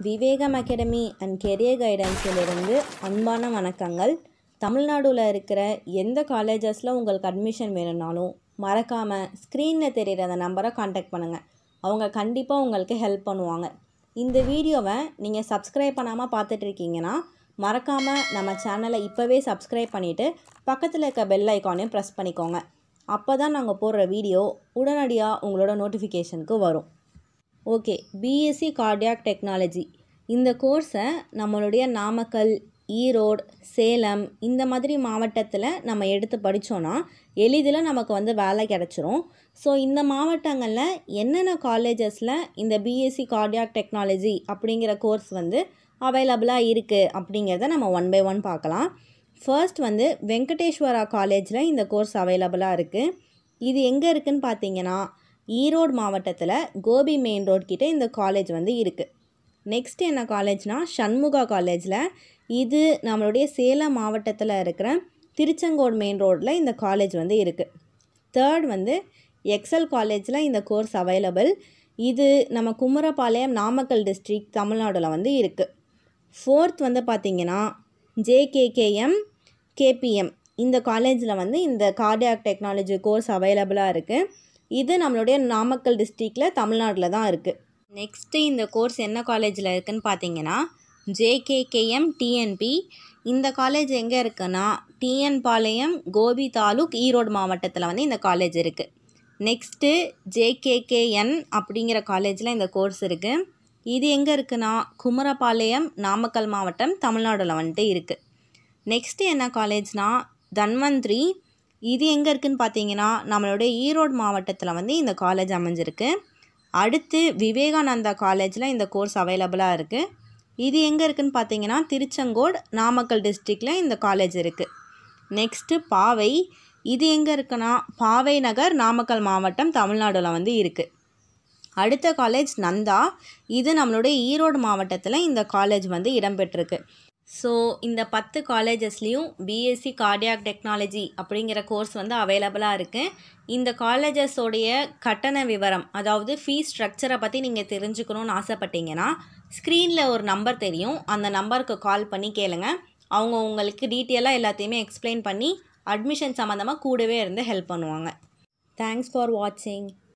Vivegam academy and career கைடன்ஸிலிருந்து அன்பான வணக்கங்கள் தமிழ்நாடுல இருக்கிற எந்த காலேஜஸில் உங்களுக்கு அட்மிஷன் வேணும்னாலும் மறக்காமல் ஸ்க்ரீனில் தெரிகிற அந்த நம்பரை காண்டாக்ட் பண்ணுங்கள் அவங்க கண்டிப்பாக உங்களுக்கு ஹெல்ப் பண்ணுவாங்க இந்த வீடியோவை நீங்கள் சப்ஸ்கிரைப் பண்ணாமல் பார்த்துட்டு இருக்கீங்கன்னா மறக்காமல் நம்ம சேனலை இப்போவே சப்ஸ்கிரைப் பண்ணிவிட்டு பக்கத்தில் இருக்க பெல் ஐக்கானையும் ப்ரெஸ் பண்ணிக்கோங்க அப்போ தான் நாங்கள் போடுற வீடியோ உடனடியாக உங்களோட நோட்டிஃபிகேஷனுக்கு வரும் ஓகே பிஎஸ்சி கார்டியாக் டெக்னாலஜி இந்த கோர்ஸை நம்மளுடைய நாமக்கல் ஈரோடு சேலம் இந்த மாதிரி மாவட்டத்தில் நம்ம எடுத்து படித்தோன்னா எளிதில் நமக்கு வந்து வேலை கிடச்சிரும் ஸோ இந்த மாவட்டங்களில் என்னென்ன காலேஜஸில் இந்த பிஎஸ்சி கார்டியாக் டெக்னாலஜி அப்படிங்கிற கோர்ஸ் வந்து அவைலபிளாக இருக்குது அப்படிங்கிறத நம்ம ஒன் பை ஒன் பார்க்கலாம் ஃபர்ஸ்ட் வந்து வெங்கடேஸ்வரா காலேஜில் இந்த கோர்ஸ் அவைலபிளாக இருக்குது இது எங்கே இருக்குதுன்னு பார்த்தீங்கன்னா ஈரோடு மாவட்டத்தில் கோபி மெயின் ரோட் கிட்ட இந்த காலேஜ் வந்து இருக்குது நெக்ஸ்ட் என்ன காலேஜ்னால் சண்முகா காலேஜில் இது நம்மளுடைய சேலம் மாவட்டத்தில் இருக்கிற திருச்செங்கோடு மெயின் ரோட்டில் இந்த காலேஜ் வந்து இருக்குது தேர்ட் வந்து எக்ஸல் காலேஜில் இந்த கோர்ஸ் அவைலபிள் இது நம்ம குமரபாளையம் நாமக்கல் டிஸ்ட்ரிக்ட் தமிழ்நாடுல வந்து இருக்குது ஃபோர்த் வந்து பார்த்திங்கன்னா ஜேகேகேஎம் கேபிஎம் இந்த காலேஜில் வந்து இந்த கார்டியாக் டெக்னாலஜி கோர்ஸ் அவைலபிளாக இருக்குது இது நம்மளுடைய நாமக்கல் டிஸ்ட்ரிக்டில் தமிழ்நாட்டில் தான் இருக்குது நெக்ஸ்ட்டு இந்த கோர்ஸ் என்ன காலேஜில் இருக்குதுன்னு பார்த்தீங்கன்னா ஜேகேகேஎம் டிஎன்பி இந்த காலேஜ் எங்கே இருக்குன்னா டிஎன் பாளையம் கோபி தாலுக் ஈரோடு மாவட்டத்தில் வந்து இந்த காலேஜ் இருக்குது நெக்ஸ்ட்டு ஜேகேகேஎன் அப்படிங்கிற காலேஜில் இந்த கோர்ஸ் இருக்குது இது எங்கே இருக்குன்னா குமரபாளையம் நாமக்கல் மாவட்டம் தமிழ்நாடுல வந்துட்டு இருக்குது நெக்ஸ்ட்டு என்ன காலேஜ்னால் தன்வந்திரி இது எங்கே இருக்குதுன்னு பார்த்தீங்கன்னா நம்மளுடைய ஈரோடு மாவட்டத்தில் வந்து இந்த காலேஜ் அமைஞ்சிருக்கு அடுத்து விவேகானந்தா காலேஜில் இந்த கோர்ஸ் அவைலபிளாக இருக்குது இது எங்கே இருக்குதுன்னு பார்த்தீங்கன்னா திருச்செங்கோடு நாமக்கல் டிஸ்ட்ரிக்டில் இந்த காலேஜ் இருக்குது நெக்ஸ்ட்டு பாவை இது எங்கே இருக்குன்னா பாவை நகர் நாமக்கல் மாவட்டம் தமிழ்நாடுல வந்து இருக்குது அடுத்த காலேஜ் நந்தா இது நம்மளுடைய ஈரோடு மாவட்டத்தில் இந்த காலேஜ் வந்து இடம்பெற்றிருக்கு ஸோ இந்த பத்து காலேஜஸ்லேயும் பிஎஸ்சி கார்டியாக் டெக்னாலஜி அப்படிங்கிற கோர்ஸ் வந்து அவைலபிளாக இருக்குது இந்த காலேஜஸோடைய கட்டண விவரம் அதாவது ஃபீஸ் ஸ்ட்ரக்சரை பற்றி நீங்கள் தெரிஞ்சுக்கணுன்னு ஆசைப்பட்டீங்கன்னா ஸ்க்ரீனில் ஒரு நம்பர் தெரியும் அந்த நம்பருக்கு கால் பண்ணி கேளுங்க அவங்க உங்களுக்கு டீட்டெயிலாக எல்லாத்தையுமே எக்ஸ்பிளைன் பண்ணி அட்மிஷன் சம்மந்தமாக கூடவே இருந்து ஹெல்ப் பண்ணுவாங்க தேங்க்ஸ் ஃபார் வாட்சிங்